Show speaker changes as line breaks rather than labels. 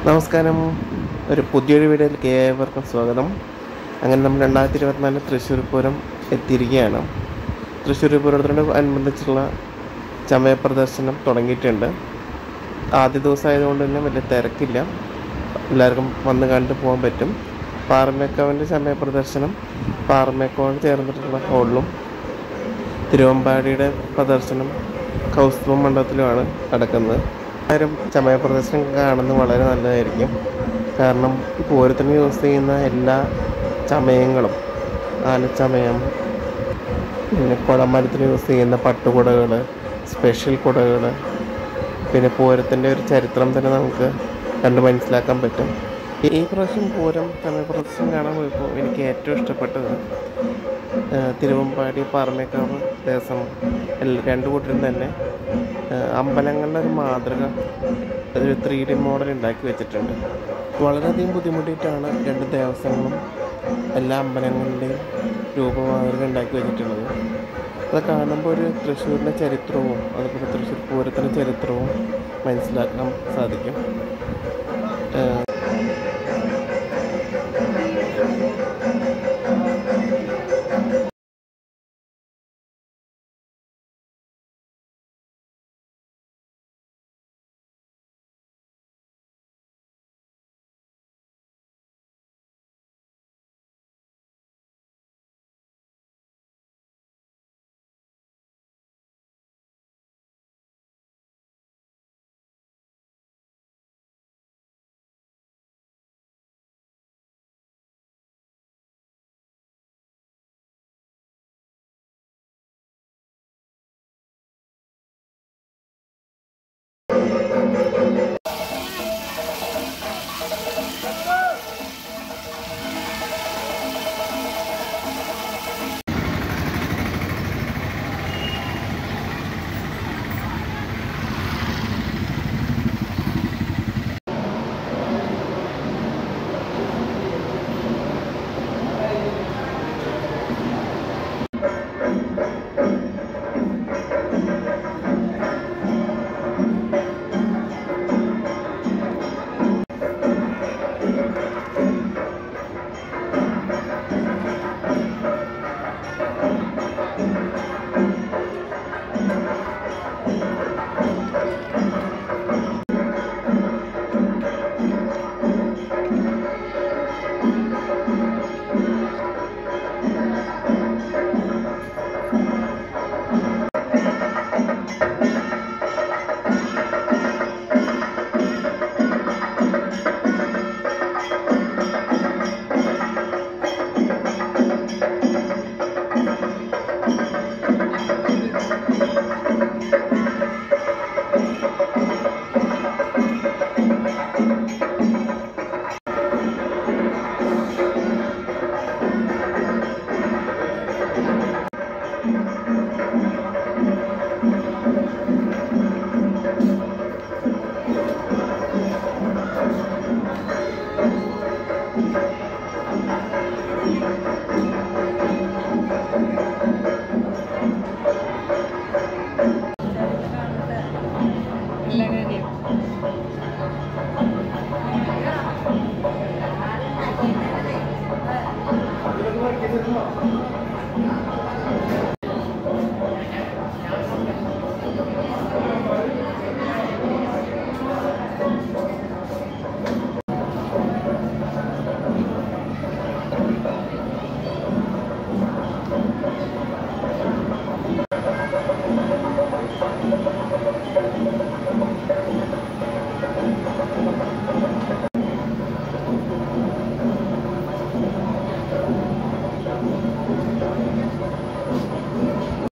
നമസ്കാരം ഒരു പുതിയൊരു വീഡിയോയിലേക്ക് ഏവർക്കും സ്വാഗതം അങ്ങനെ നമ്മൾ രണ്ടായിരത്തി ഇരുപത്തിനാല് തൃശ്ശൂർ പൂരം എത്തിയിരിക്കുകയാണ് തൃശ്ശൂർ പൂരത്തിനോട് അനുബന്ധിച്ചുള്ള ചമയ പ്രദർശനം തുടങ്ങിയിട്ടുണ്ട് ആദ്യ ദിവസം ആയതുകൊണ്ട് തന്നെ വലിയ തിരക്കില്ല എല്ലാവർക്കും വന്ന് കണ്ടു പോകാൻ പറ്റും പാറമേക്കാവിൻ്റെ ചമയ പ്രദർശനം പാറമേക്കാവിന് ചേർന്നിട്ടുള്ള ഹോളിലും തിരുവമ്പാടിയുടെ പ്രദർശനം കൗസ്തുഭ മണ്ഡപത്തിലുമാണ് നടക്കുന്നത് എല്ലാവരും ചമയ പ്രദർശനം കാണുന്നത് വളരെ നല്ലതായിരിക്കും കാരണം ഈ പൂരത്തിന് യൂസ് ചെയ്യുന്ന എല്ലാ ചമയങ്ങളും ആനച്ചമയം പിന്നെ കുടമരത്തിന് യൂസ് ചെയ്യുന്ന പട്ടുകുടകൾ സ്പെഷ്യൽ കുടകൾ പിന്നെ പൂരത്തിൻ്റെ ഒരു ചരിത്രം തന്നെ നമുക്ക് കണ്ട് മനസ്സിലാക്കാൻ പറ്റും ഈ പ്രാവശ്യം പൂരം ചമയ പ്രദർശനം കാണാൻ പോയപ്പോൾ എനിക്ക് ഏറ്റവും ഇഷ്ടപ്പെട്ടത് ആ, തിരുവമ്പാടി പാറമേക്കാവ് ദേവസ്വം എല്ലാ രണ്ട് കൂട്ടരും തന്നെ ആ, അമ്പലങ്ങളുടെ ഒരു മാതൃക ഒരു ത്രീ ഡി മോഡൽ ഉണ്ടാക്കി വെച്ചിട്ടുണ്ട് വളരെയധികം ബുദ്ധിമുട്ടിയിട്ടാണ് രണ്ട് ദേവസ്വങ്ങളും എല്ലാ അമ്പലങ്ങളുടെയും രൂപമാതൃക ഉണ്ടാക്കി വെച്ചിട്ടുള്ളത് അത് കാണുമ്പോൾ ഒരു തൃശ്ശൂരിൻ്റെ ചരിത്രവും അതുപോലെ തൃശ്ശൂർ പൂരത്തിൻ്റെ ചരിത്രവും മനസ്സിലാക്കാൻ സാധിക്കും ആ,